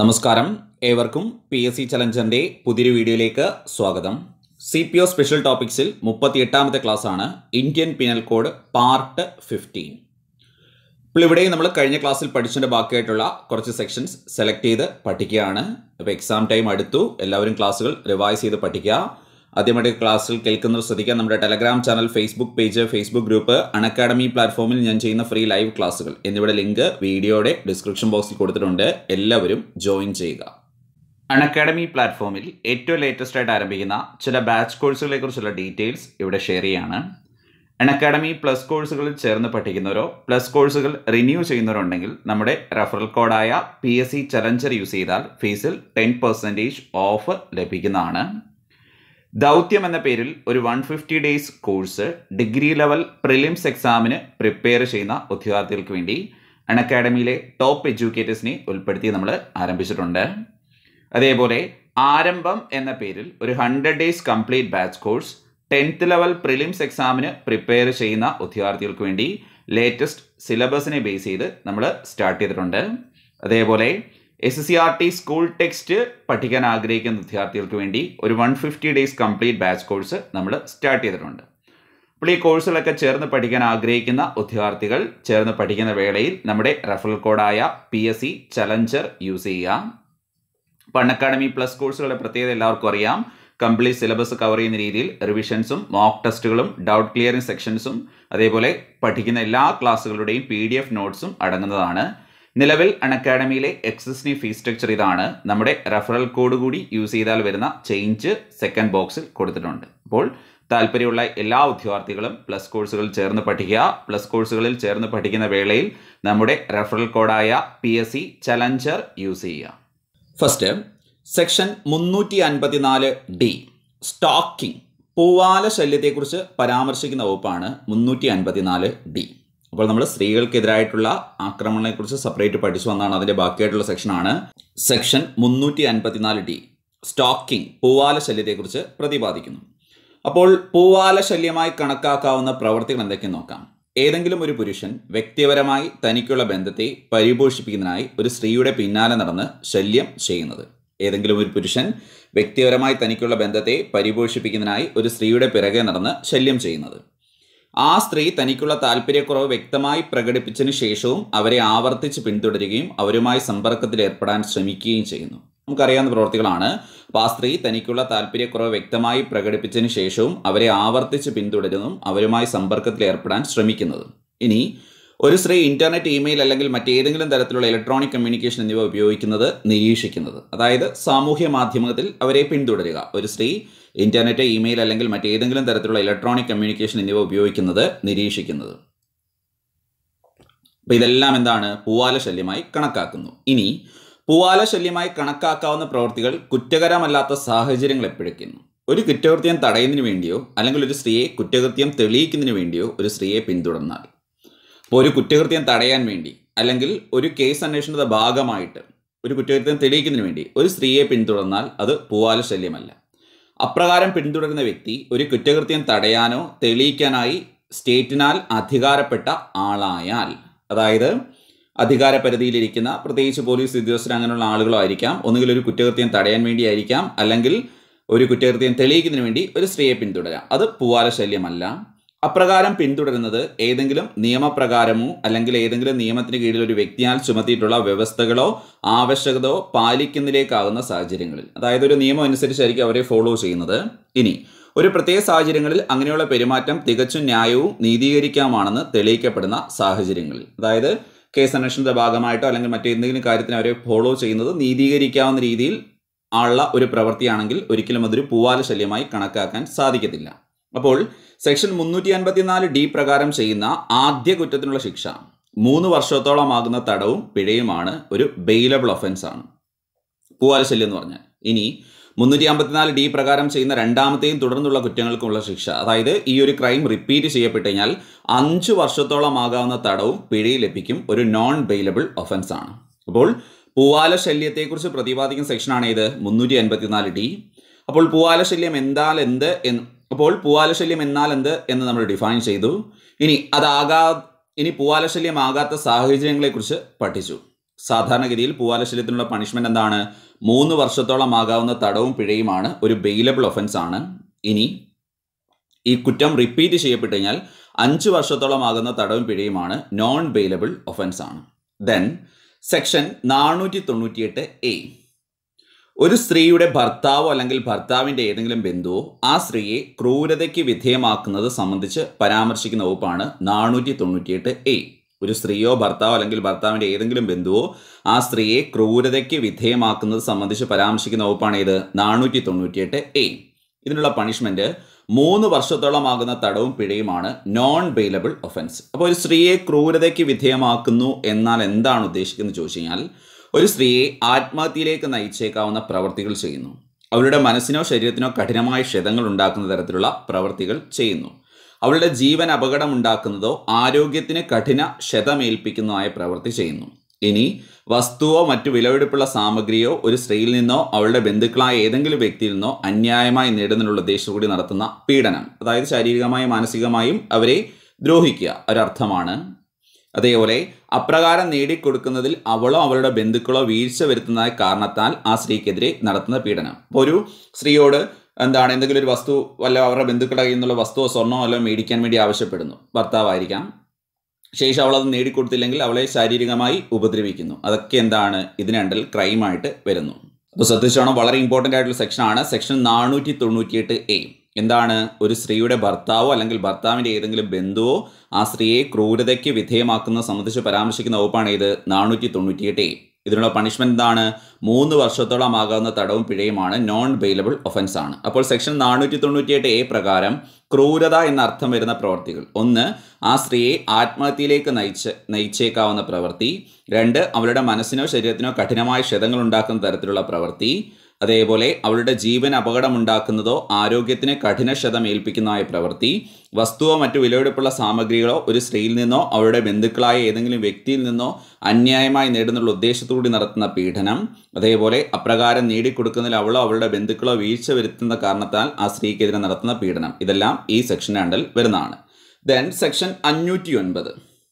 നമസ്കാരം ഏവർക്കും P S C ചലഞ്ചറിൻ്റെ പുതിയൊരു വീഡിയോയിലേക്ക് സ്വാഗതം സി പി ഒ സ്പെഷ്യൽ ടോപ്പിക്സിൽ മുപ്പത്തി എട്ടാമത്തെ ക്ലാസ്സാണ് Indian penal code part fifteen ഇപ്പോൾ ഇവിടെ നമ്മൾ കഴിഞ്ഞ ക്ലാസ്സിൽ പഠിച്ചതിൻ്റെ ബാക്കിയായിട്ടുള്ള കുറച്ച് സെക്ഷൻസ് സെലക്ട് ചെയ്ത് പഠിക്കുകയാണ് അപ്പോൾ എക്സാം ടൈം അടുത്തു എല്ലാവരും ക്ലാസ്സുകൾ റിവൈസ് ചെയ്ത് പഠിക്കുക ആദ്യമായിട്ട് ക്ലാസ്സിൽ കേൾക്കുന്നവർ ശ്രദ്ധിക്കുക നമ്മുടെ Telegram channel Facebook page Facebook group Unacademy പ്ലാറ്റ്ഫോമിൽ ഞാൻ ചെയ്യുന്ന ഫ്രീ ലൈവ് ക്ലാസ്സുകൾ എന്നിവയുടെ ലിങ്ക് വീഡിയോയുടെ ഡിസ്ക്രിപ്ഷൻ ബോക്സിൽ കൊടുത്തിട്ടുണ്ട് എല്ലാവരും ജോയിൻ ചെയ്യുക അൺഅക്കാഡമി പ്ലാറ്റ്ഫോമിൽ ഏറ്റവും ലേറ്റസ്റ്റ് ആയിട്ട് ആരംഭിക്കുന്ന ചില ബാച്ച് കോഴ്സുകളെ കുറിച്ചുള്ള ഡീറ്റെയിൽസ് ഇവിടെ ഷെയർ ചെയ്യാണ് അൺഅക്കാഡമി പ്ലസ് കോഴ്സുകളിൽ ചേർന്ന് പഠിക്കുന്നവരോ പ്ലസ് കോഴ്സുകൾ റിന്യൂ ചെയ്യുന്നവരുണ്ടെങ്കിൽ നമ്മുടെ റെഫറൽ കോഡായ P S C challenger use ചെയ്താൽ ഫീസിൽ ടെൻ പെർസെൻറ്റേജ് ഓഫ് ലഭിക്കുന്നതാണ് ദൗത്യം എന്ന പേരിൽ ഒരു one fifty days course degree level prelims എക്സാമിന് പ്രിപ്പയർ ചെയ്യുന്ന ഉദ്യോഗാർത്ഥികൾക്ക് വേണ്ടി അൺഅക്കാഡമിയിലെ ടോപ്പ് എഡ്യൂക്കേറ്റേഴ്സിനെ ഉൾപ്പെടുത്തി നമ്മൾ ആരംഭിച്ചിട്ടുണ്ട് അതേപോലെ ആരംഭം എന്ന പേരിൽ ഒരു hundred days complete batch course tenth level prelims എക്സാമിന് പ്രിപ്പയർ ചെയ്യുന്ന ഉദ്യോഗാർത്ഥികൾക്ക് വേണ്ടി ലേറ്റസ്റ്റ് സിലബസിനെ ബേസ് ചെയ്ത് നമ്മൾ സ്റ്റാർട്ട് ചെയ്തിട്ടുണ്ട് അതേപോലെ S C R T school text പഠിക്കാൻ ആഗ്രഹിക്കുന്ന വിദ്യാർത്ഥികൾക്ക് വേണ്ടി ഒരു one fifty days complete batch course നമ്മൾ സ്റ്റാർട്ട് ചെയ്തിട്ടുണ്ട് അപ്പോൾ ഈ കോഴ്സുകളൊക്കെ ചേർന്ന് പഠിക്കാൻ ആഗ്രഹിക്കുന്ന ഉദ്യോഗാർത്ഥികൾ ചേർന്ന് പഠിക്കുന്ന വേളയിൽ നമ്മുടെ റെഫറൽ കോഡായ P S C challenger use ചെയ്യുക പൺ അക്കാഡമി പ്ലസ് കോഴ്സുകളുടെ പ്രത്യേകത എല്ലാവർക്കും അറിയാം കംപ്ലീറ്റ് സിലബസ് കവർ ചെയ്യുന്ന രീതിയിൽ റിവിഷൻസും മോക്ക് ടെസ്റ്റുകളും ഡൗട്ട് ക്ലിയറിംഗ് സെക്ഷൻസും അതേപോലെ പഠിക്കുന്ന എല്ലാ ക്ലാസ്സുകളുടെയും പി ഡി എഫ് നോട്ട്സും അടങ്ങുന്നതാണ് നിലവിൽ അൺഅക്കാഡമിയിലെ എക്സിസ്നി ഫീസ് സ്ട്രക്ചർ ഇതാണ് നമ്മുടെ റെഫറൽ കോഡ് കൂടി യൂസ് ചെയ്താൽ വരുന്ന ചേഞ്ച് സെക്കൻഡ് ബോക്സിൽ കൊടുത്തിട്ടുണ്ട് അപ്പോൾ താല്പര്യമുള്ള എല്ലാ ഉദ്യോഗാർത്ഥികളും പ്ലസ് കോഴ്സുകൾ ചേർന്ന് പഠിക്കുക പ്ലസ് കോഴ്സുകളിൽ ചേർന്ന് പഠിക്കുന്ന വേളയിൽ നമ്മുടെ റെഫറൽ കോഡായ P S C challenger use ചെയ്യുക ഫസ്റ്റ് സെക്ഷൻ മുന്നൂറ്റി അൻപത്തിനാല് ഡി സ്റ്റോക്കിംഗ് പൂവാല ശല്യത്തെക്കുറിച്ച് പരാമർശിക്കുന്ന വകുപ്പാണ് മുന്നൂറ്റി അൻപത്തിനാല് ഡി അപ്പോൾ നമ്മൾ സ്ത്രീകൾക്കെതിരായിട്ടുള്ള ആക്രമണങ്ങളെക്കുറിച്ച് സെപ്പറേറ്റ് പഠിച്ചു വന്നാണ് അതിൻ്റെ ബാക്കിയായിട്ടുള്ള സെക്ഷനാണ് സെക്ഷൻ മുന്നൂറ്റി അൻപത്തിനാല് ഡി സ്റ്റോക്കിംഗ് പൂവാല ശല്യത്തെക്കുറിച്ച് പ്രതിപാദിക്കുന്നു അപ്പോൾ പൂവാല ശല്യമായി കണക്കാക്കാവുന്ന പ്രവർത്തികൾ എന്തൊക്കെയെന്ന് നോക്കാം ഏതെങ്കിലും ഒരു പുരുഷൻ വ്യക്തിപരമായി തനിക്കുള്ള ബന്ധത്തെ പരിപോഷിപ്പിക്കുന്നതിനായി ഒരു സ്ത്രീയുടെ പിന്നാലെ നടന്ന് ശല്യം ചെയ്യുന്നത് ഏതെങ്കിലും ഒരു പുരുഷൻ വ്യക്തിപരമായി തനിക്കുള്ള ബന്ധത്തെ പരിപോഷിപ്പിക്കുന്നതിനായി ഒരു സ്ത്രീയുടെ പിറകെ നടന്ന് ശല്യം ചെയ്യുന്നത് ആ സ്ത്രീ തനിക്കുള്ള താല്പര്യക്കുറവ് വ്യക്തമായി പ്രകടിപ്പിച്ചതിന് ശേഷവും അവരെ ആവർത്തിച്ച് പിന്തുടരുകയും അവരുമായി സമ്പർക്കത്തിൽ ഏർപ്പെടാൻ ശ്രമിക്കുകയും ചെയ്യുന്നു നമുക്കറിയാവുന്ന പ്രവർത്തികളാണ് അപ്പോൾ ആ സ്ത്രീ തനിക്കുള്ള താല്പര്യക്കുറവ് വ്യക്തമായി പ്രകടിപ്പിച്ചതിന് ശേഷവും അവരെ ആവർത്തിച്ച് പിന്തുടരുന്നതും അവരുമായി സമ്പർക്കത്തിൽ ഏർപ്പെടാൻ ശ്രമിക്കുന്നതും ഇനി ഒരു സ്ത്രീ ഇന്റർനെറ്റ് ഇമെയിൽ അല്ലെങ്കിൽ മറ്റേതെങ്കിലും തരത്തിലുള്ള ഇലക്ട്രോണിക് കമ്മ്യൂണിക്കേഷൻ എന്നിവ ഉപയോഗിക്കുന്നത് നിരീക്ഷിക്കുന്നത് അതായത് സാമൂഹ്യ മാധ്യമത്തിൽ അവരെ പിന്തുടരുക ഒരു സ്ത്രീ ഇന്റർനെറ്റ് ഇമെയിൽ അല്ലെങ്കിൽ മറ്റേതെങ്കിലും തരത്തിലുള്ള ഇലക്ട്രോണിക് കമ്മ്യൂണിക്കേഷൻ എന്നിവ ഉപയോഗിക്കുന്നത് നിരീക്ഷിക്കുന്നത് അപ്പോൾ ഇതെല്ലാം എന്താണ് പൂവാല ശല്യമായി കണക്കാക്കുന്നു ഇനി പൂവാല ശല്യമായി കണക്കാക്കാവുന്ന പ്രവൃത്തികൾ കുറ്റകരമല്ലാത്ത സാഹചര്യങ്ങൾ എപ്പോഴേക്കുന്നു ഒരു കുറ്റകൃത്യം തടയുന്നതിന് വേണ്ടിയോ അല്ലെങ്കിൽ ഒരു സ്ത്രീയെ കുറ്റകൃത്യം തെളിയിക്കുന്നതിന് വേണ്ടിയോ ഒരു സ്ത്രീയെ പിന്തുടർന്നാൽ അപ്പോൾ ഒരു കുറ്റകൃത്യം തടയാൻ വേണ്ടി അല്ലെങ്കിൽ ഒരു കേസ് അന്വേഷണത്തിന്റെ ഭാഗമായിട്ട് ഒരു കുറ്റകൃത്യം തെളിയിക്കുന്നതിന് വേണ്ടി ഒരു സ്ത്രീയെ പിന്തുടർന്നാൽ അത് പൂവാല ശല്യമല്ല അപ്രകാരം പിന്തുടരുന്ന വ്യക്തി ഒരു കുറ്റകൃത്യം തടയാനോ തെളിയിക്കാനായി സ്റ്റേറ്റിനാൽ അധികാരപ്പെട്ട ആളായാൽ അതായത് അധികാര പരിധിയിലിരിക്കുന്ന പ്രത്യേകിച്ച് പോലീസ് ഉദ്യോഗസ്ഥർ അങ്ങനെയുള്ള ആളുകളോ ആയിരിക്കാം ഒന്നുകിൽ ഒരു കുറ്റകൃത്യം തടയാൻ വേണ്ടിയായിരിക്കാം അല്ലെങ്കിൽ ഒരു കുറ്റകൃത്യം തെളിയിക്കുന്നതിന് വേണ്ടി ഒരു സ്ത്രീയെ പിന്തുടരാം അത് പൂവാല ശല്യമല്ല അപ്രകാരം പിന്തുടരുന്നത് ഏതെങ്കിലും നിയമപ്രകാരമോ അല്ലെങ്കിൽ ഏതെങ്കിലും നിയമത്തിന് കീഴിൽ ഒരു വ്യക്തിയാൽ ചുമത്തിയിട്ടുള്ള വ്യവസ്ഥകളോ ആവശ്യകതയോ പാലിക്കുന്നതിലേക്കാകുന്ന സാഹചര്യങ്ങളിൽ അതായത് ഒരു നിയമം അനുസരിച്ചായിരിക്കും അവരെ ഫോളോ ചെയ്യുന്നത് ഇനി ഒരു പ്രത്യേക സാഹചര്യങ്ങളിൽ അങ്ങനെയുള്ള പെരുമാറ്റം തികച്ചും ന്യായവും നീതീകരിക്കാമാണെന്ന് തെളിയിക്കപ്പെടുന്ന സാഹചര്യങ്ങളിൽ അതായത് കേസ് അന്വേഷണത്തിന്റെ ഭാഗമായിട്ടോ അല്ലെങ്കിൽ മറ്റേതെങ്കിലും കാര്യത്തിന് അവരെ ഫോളോ ചെയ്യുന്നത് നീതീകരിക്കാവുന്ന രീതിയിൽ ഉള്ള ഒരു പ്രവൃത്തിയാണെങ്കിൽ ഒരിക്കലും അതൊരു പൂവാല ശല്യമായി കണക്കാക്കാൻ സാധിക്കത്തില്ല അപ്പോൾ സെക്ഷൻ മുന്നൂറ്റി അൻപത്തിനാല് ഡി പ്രകാരം ചെയ്യുന്ന ആദ്യ കുറ്റത്തിനുള്ള ശിക്ഷ മൂന്ന് വർഷത്തോളമാകുന്ന തടവും പിഴയുമാണ് ഒരു ബെയിലബിൾ ഒഫൻസ് ആണ് പൂവാലശല്യം എന്ന് പറഞ്ഞാൽ ഇനി മുന്നൂറ്റി അമ്പത്തിനാല് ഡി പ്രകാരം ചെയ്യുന്ന രണ്ടാമത്തെയും തുടർന്നുള്ള കുറ്റങ്ങൾക്കുമുള്ള ശിക്ഷ അതായത് ഈ ഒരു ക്രൈം റിപ്പീറ്റ് ചെയ്യപ്പെട്ട് കഴിഞ്ഞാൽ അഞ്ച് വർഷത്തോളമാകാവുന്ന തടവും പിഴയും ലഭിക്കും ഒരു നോൺ ബെയിലബിൾ ഒഫൻസ് ആണ് അപ്പോൾ പൂവാല ശല്യത്തെക്കുറിച്ച് പ്രതിപാദിക്കുന്ന സെക്ഷനാണ് ഇത് മുന്നൂറ്റി അൻപത്തിനാല് ഡി അപ്പോൾ പൂവാല ശല്യം എന്നാൽ എന്ത് എന്ന് അപ്പോൾ പൂവാലശല്യം എന്നാൽ എന്ത് എന്ന് നമ്മൾ ഡിഫൈൻ ചെയ്തു ഇനി അതാകാ ഇനി പൂവാലശല്യമാകാത്ത സാഹചര്യങ്ങളെക്കുറിച്ച് പഠിച്ചു സാധാരണഗതിയിൽ പൂവാലശല്യത്തിനുള്ള പണിഷ്മെന്റ് എന്താണ് മൂന്ന് വർഷത്തോളം ആകാവുന്ന തടവും പിഴയുമാണ് ഒരു ബെയിലബിൾ ഒഫൻസ് ആണ് ഇനി ഈ കുറ്റം റിപ്പീറ്റ് ചെയ്യപ്പെട്ടു കഴിഞ്ഞാൽ അഞ്ച് വർഷത്തോളം ആകുന്ന തടവും പിഴയുമാണ് നോൺ ബെയിലബിൾ ഒഫൻസ് ആണ് ദെൻ സെക്ഷൻ നാനൂറ്റി തൊണ്ണൂറ്റിയെട്ട് എ ഒരു സ്ത്രീയുടെ ഭർത്താവോ അല്ലെങ്കിൽ ഭർത്താവിൻ്റെ ഏതെങ്കിലും ബന്ധുവോ ആ സ്ത്രീയെ ക്രൂരതയ്ക്ക് വിധേയമാക്കുന്നത് സംബന്ധിച്ച് പരാമർശിക്കുന്ന വകുപ്പാണ് നാനൂറ്റി തൊണ്ണൂറ്റിയെട്ട് എ ഒരു സ്ത്രീയോ ഭർത്താവോ അല്ലെങ്കിൽ ഭർത്താവിൻ്റെ ഏതെങ്കിലും ബന്ധുവോ ആ സ്ത്രീയെ ക്രൂരതയ്ക്ക് വിധേയമാക്കുന്നത് സംബന്ധിച്ച് പരാമർശിക്കുന്ന വകുപ്പാണ് ഇത് നാനൂറ്റി തൊണ്ണൂറ്റിയെട്ട് എ ഇതിനുള്ള പണിഷ്മെന്റ് മൂന്ന് വർഷത്തോളമാകുന്ന തടവും പിഴയുമാണ് നോൺ ബെയിലബിൾ ഒഫൻസ് അപ്പോൾ ഒരു സ്ത്രീയെ ക്രൂരതയ്ക്ക് വിധേയമാക്കുന്നു എന്നാൽ എന്താണ് ഉദ്ദേശിക്കുന്നത് ചോദിച്ചു കഴിഞ്ഞാൽ ഒരു സ്ത്രീയെ ആത്മഹത്യയിലേക്ക് നയിച്ചേക്കാവുന്ന പ്രവർത്തികൾ ചെയ്യുന്നു അവരുടെ മനസ്സിനോ ശരീരത്തിനോ കഠിനമായ ക്ഷതങ്ങൾ ഉണ്ടാക്കുന്ന തരത്തിലുള്ള പ്രവർത്തികൾ ചെയ്യുന്നു അവളുടെ ജീവൻ അപകടം ഉണ്ടാക്കുന്നതോ ആരോഗ്യത്തിന് കഠിന ക്ഷതമേൽപ്പിക്കുന്നതായ പ്രവൃത്തി ചെയ്യുന്നു ഇനി വസ്തുവോ മറ്റു വിലപിടിപ്പുള്ള സാമഗ്രിയോ ഒരു സ്ത്രീയിൽ നിന്നോ അവളുടെ ബന്ധുക്കളായ ഏതെങ്കിലും വ്യക്തിയിൽ നിന്നോ അന്യായമായി നേടുന്നതിനുള്ള ഉദ്ദേശത്തോടെ നടത്തുന്ന പീഡനം അതായത് ശാരീരികമായും മാനസികമായും അവരെ ദ്രോഹിക്കുക ഒരർത്ഥമാണ് അതേപോലെ അപ്രകാരം നേടിക്കൊടുക്കുന്നതിൽ അവളോ അവളുടെ ബന്ധുക്കളോ വീഴ്ച വരുത്തുന്ന കാരണത്താൽ ആ സ്ത്രീക്കെതിരെ നടത്തുന്ന പീഡനം അപ്പോൾ ഒരു സ്ത്രീയോട് എന്താണ് എന്തെങ്കിലും ഒരു വസ്തു വല്ല അവരുടെ ബന്ധുക്കളുടെ കയ്യിൽ നിന്നുള്ള വസ്തുവോ സ്വർണ്ണമോ വല്ലോ മേടിക്കാൻ വേണ്ടി ആവശ്യപ്പെടുന്നു ഭർത്താവായിരിക്കാം ശേഷം അവളത് നേടിക്കൊടുത്തില്ലെങ്കിൽ അവളെ ശാരീരികമായി ഉപദ്രവിക്കുന്നു അതൊക്കെ എന്താണ് ഇതിനണ്ടിൽ ക്രൈമായിട്ട് വരുന്നു അപ്പോൾ ശ്രദ്ധിച്ചോണം വളരെ ഇമ്പോർട്ടൻ്റ് ആയിട്ടുള്ള സെക്ഷനാണ് സെക്ഷൻ നാനൂറ്റി തൊണ്ണൂറ്റിയെട്ട് എ എന്താണ് ഒരു സ്ത്രീയുടെ ഭർത്താവോ അല്ലെങ്കിൽ ഭർത്താവിൻ്റെ ഏതെങ്കിലും ബന്ധുവോ ആ സ്ത്രീയെ ക്രൂരതയ്ക്ക് വിധേയമാക്കുന്നത് സംബന്ധിച്ച് പരാമർശിക്കുന്ന വകുപ്പാണ് ഇത് നാനൂറ്റി തൊണ്ണൂറ്റിയെട്ട് എ ഇതിനുള്ള പണിഷ്മെന്റ് എന്താണ് മൂന്ന് വർഷത്തോളം ആകാവുന്ന തടവും പിഴയുമാണ് നോൺ ബെയിലബിൾ ഒഫൻസ് ആണ് അപ്പോൾ സെക്ഷൻ നാനൂറ്റി തൊണ്ണൂറ്റിയെട്ട് എ പ്രകാരം ക്രൂരത എന്ന അർത്ഥം വരുന്ന പ്രവർത്തികൾ ഒന്ന് ആ സ്ത്രീയെ ആത്മഹത്യയിലേക്ക് നയിച്ച് നയിച്ചേക്കാവുന്ന പ്രവൃത്തി രണ്ട് അവളുടെ മനസ്സിനോ ശരീരത്തിനോ കഠിനമായ ക്ഷതങ്ങൾ ഉണ്ടാക്കുന്ന തരത്തിലുള്ള പ്രവൃത്തി അതേപോലെ അവളുടെ ജീവൻ അപകടമുണ്ടാക്കുന്നതോ ആരോഗ്യത്തിന് കഠിന ക്ഷതം ഏൽപ്പിക്കുന്നതായ പ്രവൃത്തി വസ്തുവോ മറ്റു വിലപിടിപ്പുള്ള സാമഗ്രികളോ ഒരു സ്ത്രീയിൽ നിന്നോ അവളുടെ ബന്ധുക്കളായ ഏതെങ്കിലും വ്യക്തിയിൽ നിന്നോ അന്യായമായി നേടുന്നുള്ള ഉദ്ദേശത്തോടെ നടത്തുന്ന പീഡനം അതേപോലെ അപ്രകാരം നേടിക്കൊടുക്കുന്നതിൽ അവളോ അവളുടെ ബന്ധുക്കളോ വീഴ്ച വരുത്തുന്ന കാരണത്താൽ ആ സ്ത്രീക്കെതിരെ നടത്തുന്ന പീഡനം ഇതെല്ലാം ഈ സെക്ഷൻ രണ്ടിൽ വരുന്നതാണ് ദെൻ സെക്ഷൻ അഞ്ഞൂറ്റി ഒൻപത്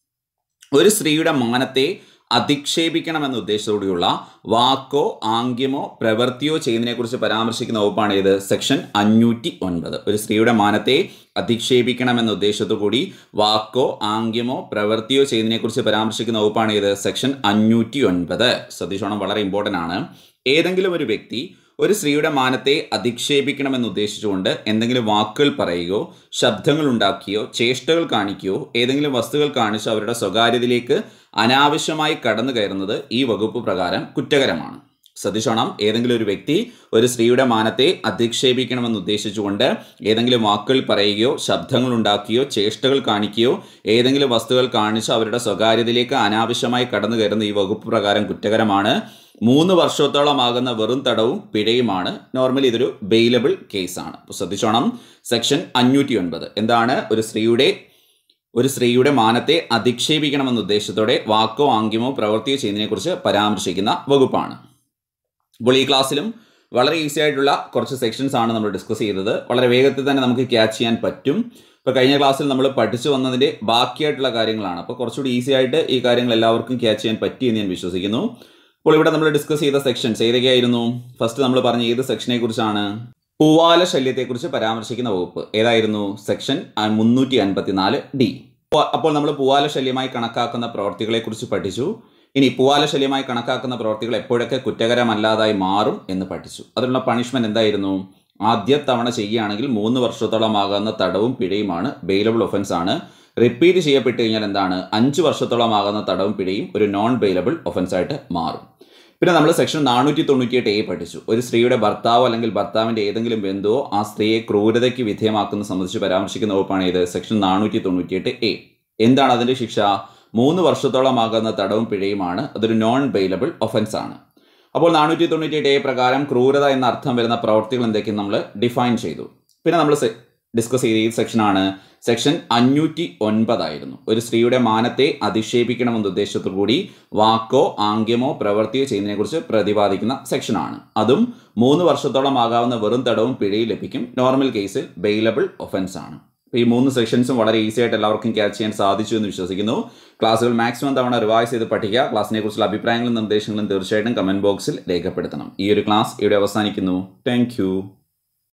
ഒരു സ്ത്രീയുടെ മാനത്തെ അധിക്ഷേപിക്കണമെന്ന ഉദ്ദേശത്തോടെയുള്ള വാക്കോ ആംഗ്യമോ പ്രവൃത്തിയോ ചെയ്യുന്നതിനെക്കുറിച്ച് പരാമർശിക്കുന്ന വകുപ്പാണ് ഇത് സെക്ഷൻ അഞ്ഞൂറ്റി ഒൻപത് ഒരു സ്ത്രീയുടെ മാനത്തെ അധിക്ഷേപിക്കണമെന്ന ഉദ്ദേശത്തോടു കൂടി വാക്കോ ആംഗ്യമോ പ്രവൃത്തിയോ ചെയ്യുന്നതിനെക്കുറിച്ച് പരാമർശിക്കുന്ന വകുപ്പാണ് ഇത് സെക്ഷൻ അഞ്ഞൂറ്റി ഒൻപത് ശ്രദ്ധിച്ചോണം വളരെ ഇമ്പോർട്ടൻ്റ് ആണ് ഏതെങ്കിലും ഒരു വ്യക്തി ഒരു സ്ത്രീയുടെ മാനത്തെ അധിക്ഷേപിക്കണമെന്ന് ഉദ്ദേശിച്ചുകൊണ്ട് എന്തെങ്കിലും വാക്കുകൾ പറയുകയോ ശബ്ദങ്ങൾ ഉണ്ടാക്കിയോ ചേഷ്ടകൾ കാണിക്കുകയോ ഏതെങ്കിലും വസ്തുക്കൾ കാണിച്ച് അവരുടെ സ്വകാര്യതയിലേക്ക് അനാവശ്യമായി കടന്നു കയറുന്നത് ഈ വകുപ്പ് പ്രകാരം കുറ്റകരമാണ് ശ്രദ്ധിച്ചോണം ഏതെങ്കിലും ഒരു വ്യക്തി ഒരു സ്ത്രീയുടെ മാനത്തെ അധിക്ഷേപിക്കണമെന്ന് ഉദ്ദേശിച്ചുകൊണ്ട് ഏതെങ്കിലും വാക്കുകൾ പറയുകയോ ശബ്ദങ്ങൾ ഉണ്ടാക്കുകയോ ചേഷ്ടകൾ കാണിക്കുകയോ ഏതെങ്കിലും വസ്തുക്കൾ കാണിച്ച് അവരുടെ സ്വകാര്യതയിലേക്ക് അനാവശ്യമായി കടന്നു കയറുന്ന ഈ വകുപ്പ് പ്രകാരം കുറ്റകരമാണ് മൂന്ന് വർഷത്തോളമാകുന്ന വെറും തടവും പിഴയുമാണ് നോർമലി ഇതൊരു ബെയിലബിൾ കേസാണ് അപ്പോൾ ശ്രദ്ധിച്ചോണം സെക്ഷൻ അഞ്ഞൂറ്റി ഒൻപത് എന്താണ് ഒരു സ്ത്രീയുടെ ഒരു സ്ത്രീയുടെ മാനത്തെ അധിക്ഷേപിക്കണമെന്ന ഉദ്ദേശത്തോടെ വാക്കോ ആംഗ്യമോ പ്രവൃത്തിയോ ചെയ്യുന്നതിനെക്കുറിച്ച് പരാമർശിക്കുന്ന വകുപ്പാണ് അപ്പോൾ ഈ ക്ലാസ്സിലും വളരെ ഈസി ആയിട്ടുള്ള കുറച്ച് സെക്ഷൻസ് ആണ് നമ്മൾ ഡിസ്കസ് ചെയ്തത് വളരെ വേഗത്തിൽ തന്നെ നമുക്ക് ക്യാച്ച് ചെയ്യാൻ പറ്റും ഇപ്പോൾ കഴിഞ്ഞ ക്ലാസ്സിൽ നമ്മൾ പഠിച്ചു വന്നതിൻ്റെ ബാക്കിയായിട്ടുള്ള കാര്യങ്ങളാണ് അപ്പോൾ കുറച്ചുകൂടി ഈസി ആയിട്ട് ഈ കാര്യങ്ങൾ എല്ലാവർക്കും ക്യാച്ച് ചെയ്യാൻ പറ്റി എന്ന് ഞാൻ വിശ്വസിക്കുന്നു അപ്പോൾ ഇവിടെ നമ്മൾ ഡിസ്കസ് ചെയ്ത സെക്ഷൻസ് ഏതൊക്കെയായിരുന്നു ഫസ്റ്റ് നമ്മൾ പറഞ്ഞ ഏത് സെക്ഷനെ കുറിച്ചാണ് പൂവാല ശല്യത്തെക്കുറിച്ച് പരാമർശിക്കുന്ന വകുപ്പ് ഏതായിരുന്നു സെക്ഷൻ മുന്നൂറ്റി അൻപത്തിനാല് ഡി അപ്പോൾ നമ്മൾ പൂവാല ശല്യമായി കണക്കാക്കുന്ന പ്രവർത്തികളെക്കുറിച്ച് പഠിച്ചു ഇനി പൂവാല ശല്യമായി കണക്കാക്കുന്ന പ്രവർത്തികൾ എപ്പോഴൊക്കെ കുറ്റകരമല്ലാതായി മാറും എന്ന് പഠിച്ചു അതിനുള്ള പണിഷ്മെന്റ് എന്തായിരുന്നു ആദ്യ തവണ ചെയ്യുകയാണെങ്കിൽ മൂന്ന് വർഷത്തോളം ആകുന്ന തടവും പിഴയുമാണ് ബെയിലബിൾ ഒഫൻസ് ആണ് റിപ്പീറ്റ് ചെയ്യപ്പെട്ട് കഴിഞ്ഞാൽ എന്താണ് അഞ്ച് വർഷത്തോളം ആകുന്ന തടവും പിഴയും ഒരു നോൺ ബെയിലബിൾ ഒഫൻസ് ആയിട്ട് മാറും പിന്നെ നമ്മൾ സെക്ഷൻ നാനൂറ്റി തൊണ്ണൂറ്റിയെട്ട് എ പഠിച്ചു ഒരു സ്ത്രീയുടെ ഭർത്താവോ അല്ലെങ്കിൽ ഭർത്താവിൻ്റെ ഏതെങ്കിലും ബന്ധുവോ ആ സ്ത്രീയെ ക്രൂരതയ്ക്ക് വിധേയമാക്കുന്ന സംബന്ധിച്ച് പരാമർശിക്കുന്ന വകുപ്പാണ് ഇത് സെക്ഷൻ നാനൂറ്റി തൊണ്ണൂറ്റിയെട്ട് എ എന്താണ് അതിൻ്റെ ശിക്ഷ മൂന്ന് വർഷത്തോളമാകുന്ന തടവും പിഴയുമാണ് അതൊരു നോൺ ബെയിലബിൾ ഒഫൻസ് ആണ് അപ്പോൾ നാനൂറ്റി തൊണ്ണൂറ്റിയെട്ട് എ പ്രകാരം ക്രൂരത എന്ന അർത്ഥം വരുന്ന പ്രവർത്തികൾ എന്തൊക്കെയും നമ്മൾ ഡിഫൈൻ ചെയ്തു പിന്നെ നമ്മൾ ഡിസ്കസ് ചെയ്ത ഈ സെക്ഷനാണ് സെക്ഷൻ അഞ്ഞൂറ്റി ഒൻപതായിരുന്നു ഒരു സ്ത്രീയുടെ മാനത്തെ അധിക്ഷേപിക്കണമെന്ന ഉദ്ദേശത്തോടു കൂടി വാക്കോ ആംഗ്യമോ പ്രവൃത്തിയോ ചെയ്യുന്നതിനെക്കുറിച്ച് പ്രതിപാദിക്കുന്ന സെക്ഷനാണ് അതും മൂന്ന് വർഷത്തോളം ആകാവുന്ന വെറും തടവും പിഴയും ലഭിക്കും നോർമൽ കേസിൽ ബെയിലബിൾ ഒഫൻസ് ആണ് ഈ മൂന്ന് സെഷൻസും വളരെ ഈസി ആയിട്ട് എല്ലാവർക്കും ക്യാച്ച് ചെയ്യാൻ സാധിച്ചു എന്ന് വിശ്വസിക്കുന്നു ക്ലാസ്സുകൾ മാക്സിമം തവണ റിവൈസ് ചെയ്ത് പഠിക്കുക ക്ലാസ്സിനെ കുറിച്ചുള്ള അഭിപ്രായങ്ങളും നിർദ്ദേശങ്ങളും തീർച്ചയായിട്ടും കമന്റ് ബോക്സിൽ രേഖപ്പെടുത്തണം ഈ ഒരു ക്ലാസ് ഇവിടെ അവസാനിക്കുന്നു താങ്ക്